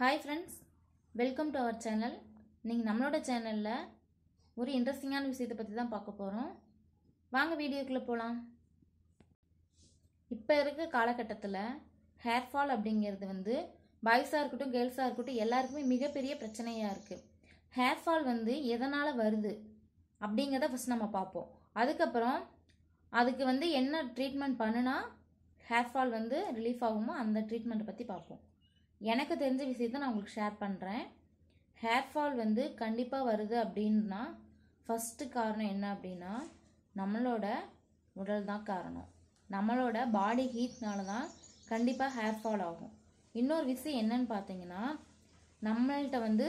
Hi friends welcome to our channel நீங்கள் நம்மளோட சேனலில் ஒரு இன்ட்ரெஸ்டிங்கான விஷயத்தை பற்றி தான் பார்க்க போகிறோம் வாங்க வீடியோக்குள்ளே போகலாம் இப்போ இருக்க காலகட்டத்தில் ஹேர் ஃபால் அப்படிங்கிறது வந்து பாய்ஸாக இருக்கட்டும் கேர்ள்ஸாக இருக்கட்டும் எல்லாருக்குமே மிகப்பெரிய பிரச்சனையாக இருக்குது ஹேர் ஃபால் வந்து எதனால் வருது அப்படிங்கிறத ஃபஸ்ட் நம்ம பார்ப்போம் அதுக்கப்புறம் அதுக்கு வந்து என்ன ட்ரீட்மெண்ட் பண்ணுனா ஹேர் ஃபால் வந்து ரிலீஃப் ஆகுமோ அந்த ட்ரீட்மெண்ட்டை பற்றி பார்ப்போம் எனக்கு தெரிஞ்ச விஷயத்த நான் உங்களுக்கு ஷேர் பண்ணுறேன் ஹேர் ஃபால் வந்து கண்டிப்பாக வருது அப்படின்னா ஃபஸ்ட்டு காரணம் என்ன அப்படின்னா நம்மளோட உடல் தான் காரணம் நம்மளோட பாடி ஹீட்னால தான் கண்டிப்பாக ஹேர் ஃபால் ஆகும் இன்னொரு விஷயம் என்னன்னு பார்த்தீங்கன்னா நம்மள்கிட்ட வந்து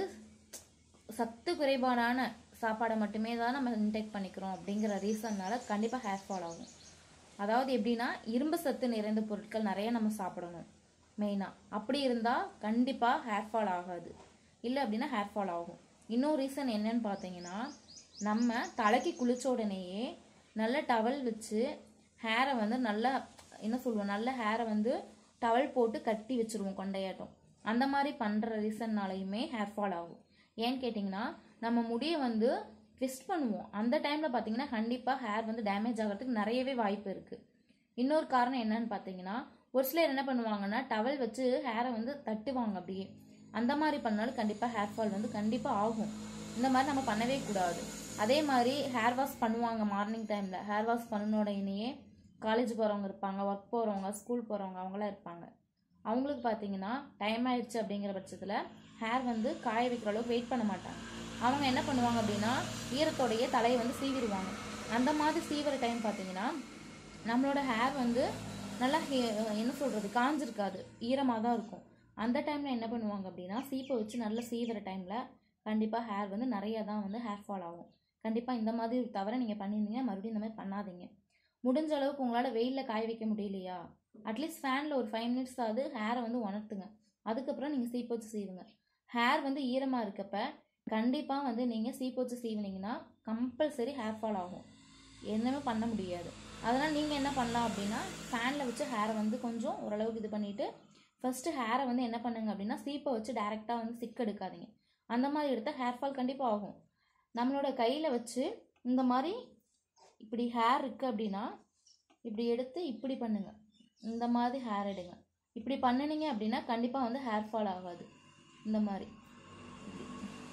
சத்து குறைபாடான சாப்பாடை மட்டுமே தான் நம்ம இன்டேக் பண்ணிக்கிறோம் அப்படிங்கிற ரீசன்னால கண்டிப்பாக ஹேர் ஃபால் ஆகும் அதாவது எப்படின்னா இரும்பு சத்து நிறைந்த பொருட்கள் நிறைய நம்ம சாப்பிடணும் மெயினாக அப்படி இருந்தால் கண்டிப்பாக ஹேர் ஃபால் ஆகாது இல்லை அப்படின்னா ஹேர் ஃபால் ஆகும் இன்னொரு ரீசன் என்னன்னு பார்த்தீங்கன்னா நம்ம தலைக்கு குளிச்ச உடனேயே நல்ல டவல் வச்சு ஹேரை வந்து நல்லா என்ன சொல்லுவோம் நல்ல ஹேரை வந்து டவல் போட்டு கட்டி வச்சுருவோம் கொண்டையாட்டம் அந்த மாதிரி பண்ணுற ரீசன்னாலையுமே ஹேர் ஃபால் ஆகும் ஏன்னு கேட்டிங்கன்னா நம்ம முடியை வந்து ட்விஸ்ட் பண்ணுவோம் அந்த டைமில் பார்த்தீங்கன்னா கண்டிப்பாக ஹேர் வந்து டேமேஜ் ஆகிறதுக்கு நிறையவே வாய்ப்பு இருக்குது இன்னொரு காரணம் என்னன்னு பார்த்தீங்கன்னா ஒரு சிலர் என்ன பண்ணுவாங்கன்னா டவல் வச்சு ஹேரை வந்து தட்டுவாங்க அப்படியே அந்த மாதிரி பண்ணாலும் கண்டிப்பாக ஹேர் ஃபால் வந்து கண்டிப்பாக ஆகும் இந்த மாதிரி நம்ம பண்ணவே கூடாது அதே மாதிரி ஹேர் வாஷ் பண்ணுவாங்க மார்னிங் டைமில் ஹேர் வாஷ் பண்ணனோட இனியே காலேஜ் போகிறவங்க இருப்பாங்க ஒர்க் போகிறவங்க ஸ்கூல் போகிறவங்க அவங்களாம் இருப்பாங்க அவங்களுக்கு பார்த்தீங்கன்னா டைம் ஆயிடுச்சு அப்படிங்கிற பட்சத்தில் ஹேர் வந்து காய வைக்கிற அளவுக்கு வெயிட் பண்ண மாட்டாங்க அவங்க என்ன பண்ணுவாங்க அப்படின்னா ஈரத்தோடைய தலையை வந்து சீவிடுவாங்க அந்த மாதிரி சீவிர டைம் பார்த்தீங்கன்னா நம்மளோட ஹேர் வந்து நல்லா ஹே- என்ன சொல்கிறது காஞ்சிருக்காது ஈரமாக தான் இருக்கும் அந்த டைமில் என்ன பண்ணுவாங்க அப்படின்னா சீப்பை வச்சு நல்லா சீவிர டைமில் கண்டிப்பாக ஹேர் வந்து நிறையா தான் வந்து ஹேர் ஃபால் ஆகும் கண்டிப்பாக இந்த மாதிரி ஒரு தவிர நீங்கள் பண்ணியிருந்தீங்க மறுபடியும் இந்த மாதிரி பண்ணாதீங்க முடிஞ்ச அளவுக்கு உங்களால் வெயிலில் காய வைக்க முடியலையா அட்லீஸ்ட் ஃபேனில் ஒரு ஃபைவ் மினிட்ஸ் ஆகுது ஹேரை வந்து உணர்த்துங்க அதுக்கப்புறம் நீங்கள் சீப்பு வச்சு சீவுங்க ஹேர் வந்து ஈரமாக இருக்கப்ப கண்டிப்பாக வந்து நீங்கள் சீப்பு வச்சு சீவினீங்கன்னா கம்பல்சரி ஹேர் ஃபால் ஆகும் என்னமே பண்ண முடியாது அதனால் நீங்கள் என்ன பண்ணலாம் அப்படின்னா ஃபேனில் வச்சு ஹேரை வந்து கொஞ்சம் ஓரளவுக்கு இது பண்ணிவிட்டு ஃபஸ்ட்டு ஹேரை வந்து என்ன பண்ணுங்க அப்படின்னா சீப்பை வச்சு டேரெக்டாக வந்து சிக் எடுக்காதீங்க அந்த மாதிரி எடுத்தால் ஹேர் ஃபால் கண்டிப்பாக ஆகும் நம்மளோட கையில் வச்சு இந்த மாதிரி இப்படி ஹேர் இருக்குது அப்படின்னா இப்படி எடுத்து இப்படி பண்ணுங்க இந்த மாதிரி ஹேர் எடுங்க இப்படி பண்ணுனீங்க அப்படின்னா கண்டிப்பாக வந்து ஹேர் ஃபால் ஆகாது இந்த மாதிரி இப்படி.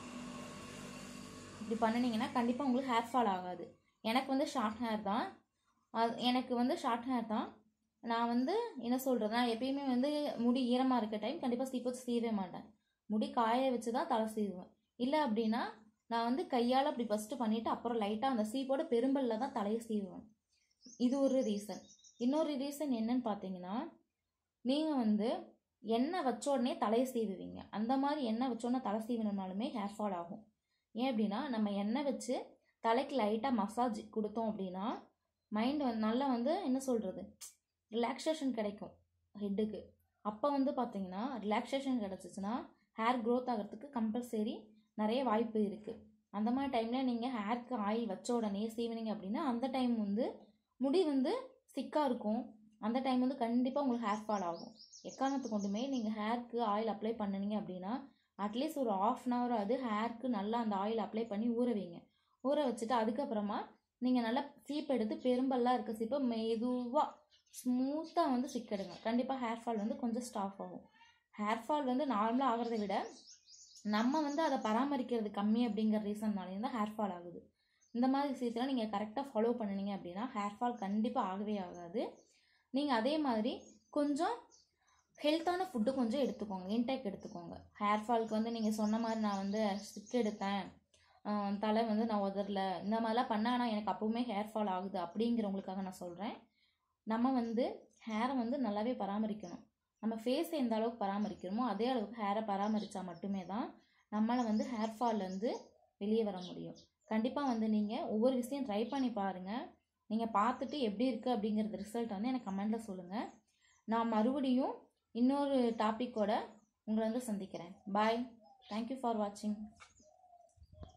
இப்படி பண்ணுனீங்கன்னா கண்டிப்பாக உங்களுக்கு ஹேர் ஃபால் ஆகாது எனக்கு வந்து ஷார்ட் ஹேர் தான் அது எனக்கு வந்து ஷார்ட் ஹேர் தான் நான் வந்து என்ன சொல்கிறது நான் எப்பயுமே வந்து முடி ஈரமாக இருக்க டைம் கண்டிப்பாக சீப்பு வச்சு சீவே மாட்டேன் முடி காய வச்சு தான் தலை சீவுவேன் இல்லை அப்படின்னா நான் வந்து கையால் அப்படி ஃபஸ்ட்டு பண்ணிவிட்டு அப்புறம் லைட்டாக அந்த சீப்போட பெரும்பல்ல தான் தலையை சீவுவேன் இது ஒரு ரீசன் இன்னொரு ரீசன் என்னன்னு பார்த்தீங்கன்னா நீங்கள் வந்து எண்ணெய் வச்ச உடனே தலையை சீவுவீங்க அந்த மாதிரி எண்ணெய் வச்ச உடனே தலை சீவினாலுமே ஹேர் ஃபால் ஆகும் ஏன் அப்படின்னா நம்ம எண்ணெய் வச்சு தலைக்கு லைட்டாக மசாஜ் கொடுத்தோம் அப்படின்னா மைண்ட் வந்து நல்லா வந்து என்ன சொல்கிறது ரிலாக்ஸேஷன் கிடைக்கும் ஹெட்டுக்கு அப்போ வந்து பார்த்தீங்கன்னா ரிலாக்ஸேஷன் கிடச்சிச்சின்னா ஹேர் க்ரோத் ஆகிறதுக்கு கம்பல்சரி நிறைய வாய்ப்பு இருக்குது அந்த மாதிரி டைமில் நீங்கள் ஹேருக்கு ஆயில் வச்ச உடனே சீவினீங்க அப்படின்னா அந்த டைம் வந்து முடி வந்து சிக்காக இருக்கும் அந்த டைம் வந்து கண்டிப்பாக உங்களுக்கு ஹேர் ஃபால் ஆகும் எக்காரணத்தை கொண்டுமே நீங்கள் ஹேருக்கு ஆயில் அப்ளை பண்ணுனீங்க அப்படின்னா அட்லீஸ்ட் ஒரு ஆஃப் அன் ஹவர் அது ஹேருக்கு நல்லா அந்த ஆயில் அப்ளை பண்ணி ஊற வைங்க ஊற வச்சுட்டு அதுக்கப்புறமா நீங்கள் நல்லா சீப் எடுத்து பெரும்பல்லாம் இருக்க சீப்பை மெதுவாக ஸ்மூத்தாக வந்து சிக்கெடுங்க கண்டிப்பாக ஹேர் ஃபால் வந்து கொஞ்சம் ஸ்டாப் ஆகும் ஹேர் ஃபால் வந்து நார்மலாக ஆகிறத விட நம்ம வந்து அதை பராமரிக்கிறது கம்மி அப்படிங்கிற ரீசன்னாலேயும் தான் ஹேர் ஃபால் ஆகுது இந்த மாதிரி விஷயத்தில் நீங்கள் கரெக்டாக ஃபாலோ பண்ணினீங்க அப்படின்னா ஹேர் ஃபால் கண்டிப்பாக ஆகவே ஆகாது நீங்கள் அதே மாதிரி கொஞ்சம் ஹெல்த்தான ஃபுட்டு கொஞ்சம் எடுத்துக்கோங்க இன்டேக் எடுத்துக்கோங்க ஹேர் ஃபால்க்கு வந்து நீங்கள் சொன்ன மாதிரி நான் வந்து ஸ்டிக் எடுத்தேன் ஆஹ் தலை வந்து நான் உதறல இந்த மாதிரிலாம் பண்ணால் ஆனால் எனக்கு அப்போவுமே ஹேர் ஃபால் ஆகுது அப்படிங்கிறவங்களுக்காக நான் சொல்கிறேன் நம்ம வந்து ஹேரை வந்து நல்லாவே பராமரிக்கணும் நம்ம ஃபேஸை எந்த அளவுக்கு பராமரிக்கிறோமோ அதே அளவுக்கு ஹேரை பராமரித்தா மட்டுமே தான் நம்மளை வந்து ஹேர் ஃபால்லேருந்து வெளியே வர முடியும் கண்டிப்பாக வந்து நீங்கள் ஒவ்வொரு விஷயம் ட்ரை பண்ணி பாருங்கள் நீங்கள் பார்த்துட்டு எப்படி இருக்குது அப்படிங்கிறது ரிசல்ட் வந்து எனக்கு கமெண்ட்டில் சொல்லுங்கள் நான் மறுபடியும் இன்னொரு டாப்பிக்கோட உங்களை வந்து சந்திக்கிறேன் பாய் தேங்க்யூ ஃபார் வாட்சிங்